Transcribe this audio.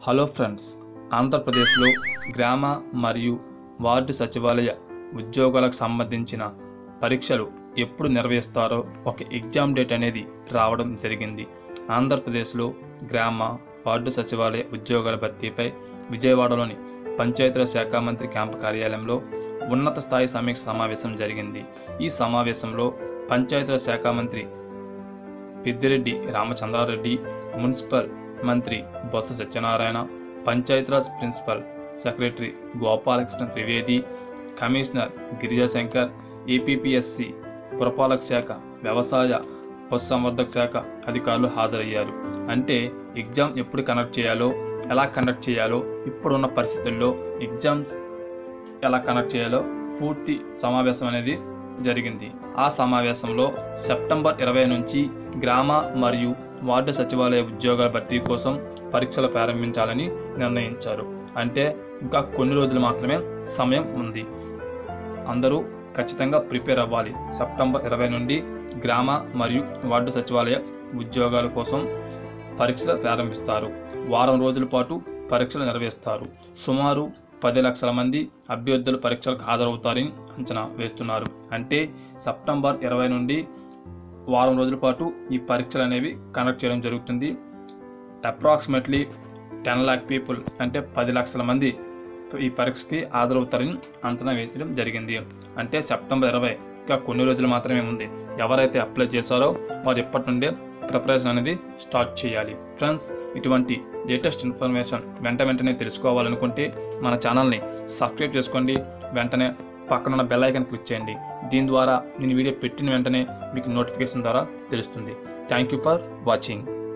hello friends ఆంధ్రప్రదేశ్లో గ్రామ మరియు వార్డు సచివాలయ ఉద్యోగాలకు సంబంధించిన పరీక్షలు ఎప్పుడు నిర్వహిస్తారో ఒక ఎగ్జామ్ డేట్ అనేది రావడం జరిగింది ఆంధ్రప్రదేశ్లో గ్రామ వార్డు సచివాలయ ఉద్యోగాల భర్తీపై విజయవాడలోని పంచాయతీరాజ్ శాఖ మంత్రి క్యాంపు కార్యాలయంలో ఉన్నత స్థాయి సమీక్ష సమావేశం జరిగింది ఈ సమావేశంలో పంచాయతీరాజ్ శాఖ మంత్రి పెద్దిరెడ్డి రామచంద్రారెడ్డి మున్సిపల్ మంత్రి Botsa Satyanarayana Panchayati Raj principal secretary Gopalakrishna Trivedi commissioner Girijashankar APPSC పురపాలక శాఖ వ్యవసాయ పశుసంవర్ధక శాఖ అధికారులు హాజరయ్యారు అంటే ఎగ్జామ్ ఎప్పుడు కండక్ట్ చేయాలో ఎలా కండక్ట్ చేయాలో ఇప్పుడున్న పరిస్థితుల్లో ఎగ్జామ్స్ ఎలా కండక్ట్ చేయాలో పూర్తి సమావేశం అనేది జరిగింది ఆ సమావేశంలో సెప్టెంబర్ ఇరవై నుంచి గ్రామ మరియు వార్డు సచివాలయ ఉద్యోగాల భర్తీ కోసం పరీక్షలు ప్రారంభించాలని నిర్ణయించారు అంటే ఇంకా కొన్ని రోజులు మాత్రమే సమయం ఉంది అందరూ ఖచ్చితంగా ప్రిపేర్ అవ్వాలి సెప్టెంబర్ ఇరవై నుండి గ్రామ మరియు వార్డు సచివాలయ ఉద్యోగాల కోసం పరీక్షలు ప్రారంభిస్తారు వారం రోజుల పాటు పరీక్షలు నిర్వహిస్తారు సుమారు పది లక్షల మంది అభ్యర్థులు పరీక్షలకు హాజరవుతారని అంచనా వేస్తున్నారు అంటే సెప్టెంబర్ ఇరవై నుండి వారం రోజుల పాటు ఈ పరీక్షలు అనేవి కండక్ట్ చేయడం జరుగుతుంది అప్రాక్సిమేట్లీ టెన్ ల్యాక్ పీపుల్ అంటే పది లక్షల మంది ఈ పరీక్షకి హాజరవుతారని అంచనా వేయడం జరిగింది అంటే సెప్టెంబర్ ఇరవై ఇంకా కొన్ని రోజులు మాత్రమే ఉంది ఎవరైతే అప్లై చేశారో వారు ఇప్పటి నుండే ప్రిపరేషన్ అనేది స్టార్ట్ చేయాలి ఫ్రెండ్స్ ఇటువంటి లేటెస్ట్ ఇన్ఫర్మేషన్ వెంట వెంటనే తెలుసుకోవాలనుకుంటే మన ఛానల్ని సబ్స్క్రైబ్ చేసుకోండి వెంటనే పక్కనున్న బెల్ ఐకాన్ క్లిక్ చేయండి దీని ద్వారా నేను వీడియో పెట్టిన వెంటనే మీకు నోటిఫికేషన్ ద్వారా తెలుస్తుంది థ్యాంక్ యూ ఫర్ వాచింగ్